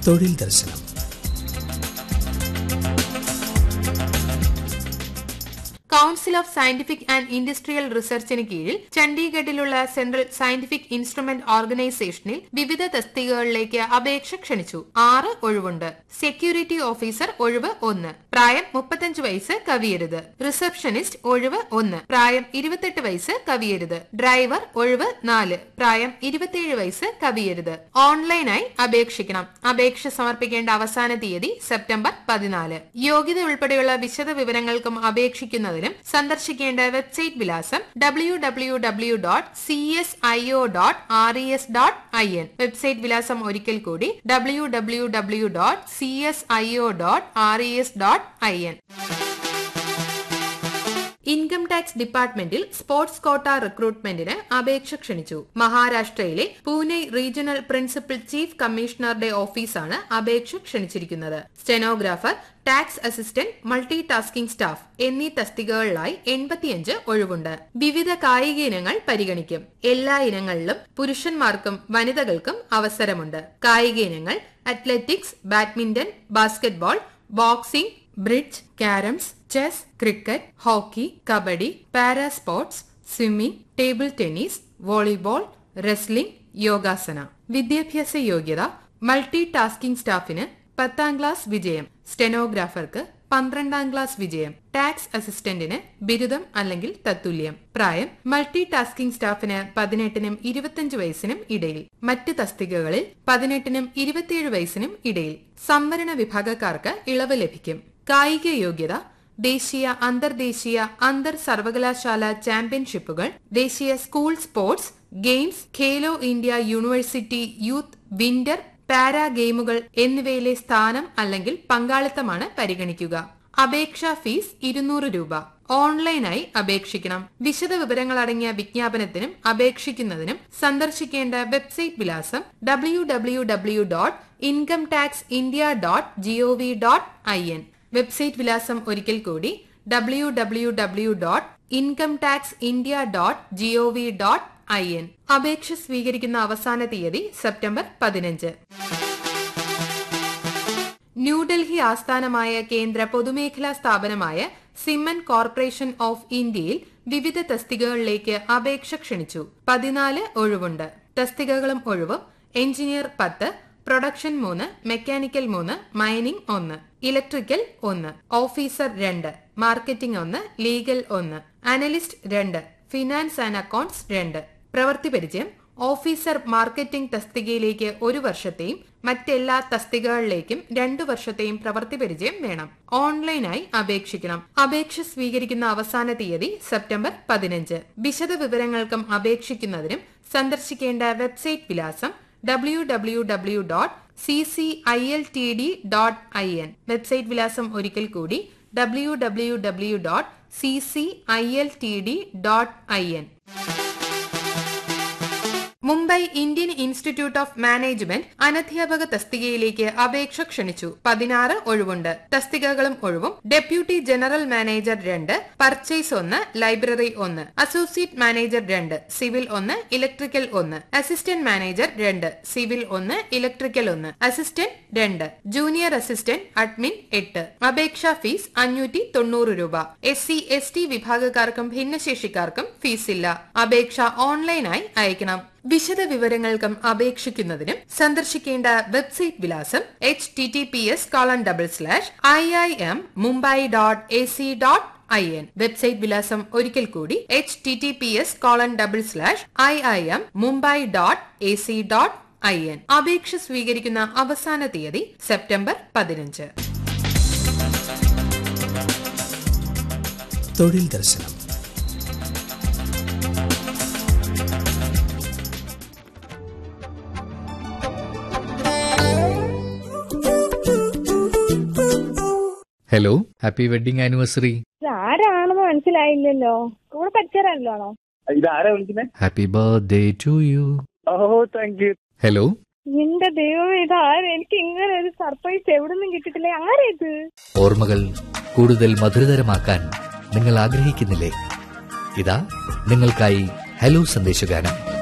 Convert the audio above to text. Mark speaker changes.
Speaker 1: തൊഴിൽ ദർശനം
Speaker 2: council of scientific and industrial റിസർച്ചിന് കീഴിൽ ചണ്ഡീഗഡിലുള്ള സെൻട്രൽ സയന്റിഫിക് ഇൻസ്ട്രുമെന്റ് ഓർഗനൈസേഷനിൽ വിവിധ തസ്തികകളിലേക്ക് അപേക്ഷ ക്ഷണിച്ചു ആറ് ഒഴിവുണ്ട് സെക്യൂരിറ്റി ഓഫീസർ ഒഴിവ് ഒന്ന് പ്രായം മുപ്പത്തഞ്ച് വയസ്സ് കവിയരുത് റിസപ്ഷനിസ്റ്റ് ഒഴിവ് ഒന്ന് പ്രായം ഇരുപത്തെട്ട് വയസ്സ് കവിയരുത് ഡ്രൈവർ ഒഴിവ് നാല് പ്രായം ഇരുപത്തിയേഴ് വയസ്സ് കവിയരുത് ഓൺലൈനായി അപേക്ഷിക്കണം അപേക്ഷ സമർപ്പിക്കേണ്ട അവസാന തീയതി സെപ്റ്റംബർ പതിനാല് യോഗ്യത ഉൾപ്പെടെയുള്ള വിശദ വിവരങ്ങൾക്കും അപേക്ഷിക്കുന്നതിനും സന്ദർശിക്കേണ്ട വെബ്സൈറ്റ് വിലാസം W W W dot C S I O dot R E S dot I N website വിലാസം ഒരിക്കൽ കൂടി W W W dot C S I O dot R E S dot I N income tax ഡിപ്പാർട്ട്മെന്റിൽ sports quota റിക്രൂട്ട്മെന്റിന് അപേക്ഷ ക്ഷണിച്ചു മഹാരാഷ്ട്രയിലെ Pune regional principal chief കമ്മീഷണറുടെ ഓഫീസാണ് അപേക്ഷ ക്ഷണിച്ചിരിക്കുന്നത് stenographer tax assistant multi tasking staff എന്നീ തസ്തികകളിലായി എൺപത്തിയഞ്ച് ഒഴിവുണ്ട് വിവിധ കായിക ഇനങ്ങൾ പരിഗണിക്കും എല്ലാ ഇനങ്ങളിലും പുരുഷന്മാർക്കും വനിതകൾക്കും അവസരമുണ്ട് കായിക ഇനങ്ങൾ athletics badminton basketball boxing bridge carroms chess cricket hockey kabaddi para sports swimming table tennis volleyball wrestling യോഗാസന വിദ്യാഭ്യാസ യോഗ്യത മൾട്ടി ടാസ്കിംഗ് സ്റ്റാഫിന് പത്താം ക്ലാസ് വിജയം സ്റ്റെനോഗ്രാഫർക്ക് പന്ത്രണ്ടാം ക്ലാസ് വിജയം ടാക്സ് അസിസ്റ്റന്റിന് ബിരുദം അല്ലെങ്കിൽ തത്തുല്യം പ്രായം മൾട്ടി ടാസ്കിംഗ് സ്റ്റാഫിന് പതിനെട്ടിനും ഇരുപത്തിയഞ്ച് വയസ്സിനും ഇടയിൽ മറ്റ് തസ്തികകളിൽ പതിനെട്ടിനും ഇരുപത്തിയേഴ് വയസ്സിനും ഇടയിൽ സംവരണ വിഭാഗക്കാർക്ക് ഇളവ് ലഭിക്കും കായിക യോഗ്യത ദേശീയ അന്തർദേശീയ അന്തർ സർവകലാശാല ചാമ്പ്യൻഷിപ്പുകൾ ദേശീയ school sports games Khelo India university youth winter para ഗെയിമുകൾ എന്നിവയിലെ സ്ഥാനം അല്ലെങ്കിൽ പങ്കാളിത്തമാണ് പരിഗണിക്കുക അപേക്ഷാ ഫീസ് ഇരുന്നൂറ് രൂപ ഓൺലൈനായി അപേക്ഷിക്കണം വിശദ വിവരങ്ങൾ അടങ്ങിയ വിജ്ഞാപനത്തിനും അപേക്ഷിക്കുന്നതിനും സന്ദർശിക്കേണ്ട വെബ്സൈറ്റ് വിലാസം W W W dot income tax India dot GOV dot I N website വിലാസം ഒരിക്കൽ കൂടി W W W dot income tax India dot GOV dot I N അപേക്ഷ സ്വീകരിക്കുന്ന അവസാന തീയതി സെപ്റ്റംബർ പതിനഞ്ച് ന്യൂഡൽഹി ആസ്ഥാനമായ കേന്ദ്ര പൊതുമേഖലാ സ്ഥാപനമായ സിമൻ കോർപ്പറേഷൻ ഓഫ് ഇന്ത്യയിൽ വിവിധ തസ്തികകളിലേക്ക് അപേക്ഷ ക്ഷണിച്ചു പതിനാല് ഒഴിവുണ്ട് തസ്തികകളും ഒഴിവും എഞ്ചിനീയർ പത്ത് പ്രൊഡക്ഷൻ മൂന്ന് മെക്കാനിക്കൽ മൂന്ന് മൈനിംഗ് ഒന്ന് ഇലക്ട്രിക്കൽ ഒന്ന് ഓഫീസർ രണ്ട് മാർക്കറ്റിംഗ് ഒന്ന് ലീഗൽ ഒന്ന് അനലിസ്റ്റ് രണ്ട് ഫിനാൻസ് ആൻഡ് അക്കൌണ്ട്സ് രണ്ട് പ്രവൃത്തി പരിചയം ഓഫീസർ മാർക്കറ്റിംഗ് തസ്തികയിലേക്ക് ഒരു വർഷത്തെയും മറ്റെല്ലാ തസ്തികകളിലേക്കും രണ്ടു വർഷത്തെയും പ്രവൃത്തി പരിചയം വേണം ഓൺലൈനായി അപേക്ഷിക്കണം അപേക്ഷ സ്വീകരിക്കുന്ന അവസാന തീയതി സെപ്റ്റംബർ പതിനഞ്ച് വിശദ വിവരങ്ങൾക്കും അപേക്ഷിക്കുന്നതിനും സന്ദർശിക്കേണ്ട വെബ്സൈറ്റ് വിലാസം W W W dot C C I L T D dot I N website വിലാസം ഒരിക്കൽ കൂടി W W W dot C C I L T D dot I N Mumbai Indian institute of management അനധ്യാപക തസ്തികയിലേക്ക് അപേക്ഷ ക്ഷണിച്ചു പതിനാറ് ഒഴിവുണ്ട് തസ്തികകളും ഒഴിവും ഡെപ്യൂട്ടി ജനറൽ മാനേജർ രണ്ട് പർച്ചേസ് ഒന്ന് ലൈബ്രറി ഒന്ന് അസോസിയേറ്റ് മാനേജർ രണ്ട് സിവിൽ ഒന്ന് ഇലക്ട്രിക്കൽ ഒന്ന് അസിസ്റ്റന്റ് മാനേജർ രണ്ട് സിവിൽ ഒന്ന് ഇലക്ട്രിക്കൽ ഒന്ന് അസിസ്റ്റന്റ് രണ്ട് ജൂനിയർ അസിസ്റ്റന്റ് അഡ്മിൻ എട്ട് അപേക്ഷാ ഫീസ് അഞ്ഞൂറ്റി തൊണ്ണൂറ് രൂപ എസ് സി എസ് ടി വിഭാഗക്കാർക്കും ഭിന്നശേഷിക്കാർക്കും ഫീസില്ല അപേക്ഷ ഓൺലൈനായി അയക്കണം വിശദ വിവരങ്ങൾക്കും അപേക്ഷിക്കുന്നതിനും സന്ദർശിക്കേണ്ട വെബ്സൈറ്റ് വിലാസം H T T P S colon double slash I I M Mumbai dot A C dot I N website വിലാസം ഒരിക്കൽ കൂടി H T T P S colon double slash I I M Mumbai dot A C dot I N അപേക്ഷ സ്വീകരിക്കുന്ന അവസാന തീയതി September പതിനഞ്ച്
Speaker 1: തൊഴിൽ ദർശനം
Speaker 3: ഹലോ ഹാപ്പി വെഡിങ് ആനിവേഴ്സറി
Speaker 4: ഇത് ആരാണെന്ന് മനസ്സിലായില്ലല്ലോ കൂടെ പഠിച്ചവരാണല്ലോ
Speaker 5: ഇതാരാ വിളിക്കുന്നത്
Speaker 3: ഹാപ്പി ബർത്ത്ഡേ ടു യു
Speaker 5: ഓ താങ്ക് യു
Speaker 3: ഹലോ
Speaker 4: എന്റെ ദൈവം ഇത് ആര് എനിക്ക് ഇങ്ങനെ ഒരു സർപ്രൈസ് എവിടെ നിന്നും കിട്ടിയിട്ടില്ലേ ആരാ ഇത്
Speaker 3: ഓർമ്മകൾ കൂടുതൽ മധുരതരമാക്കാൻ നിങ്ങൾ ആഗ്രഹിക്കുന്നില്ലേ ഇതാ നിങ്ങൾക്കായി ഹലോ സന്ദേശഗാനം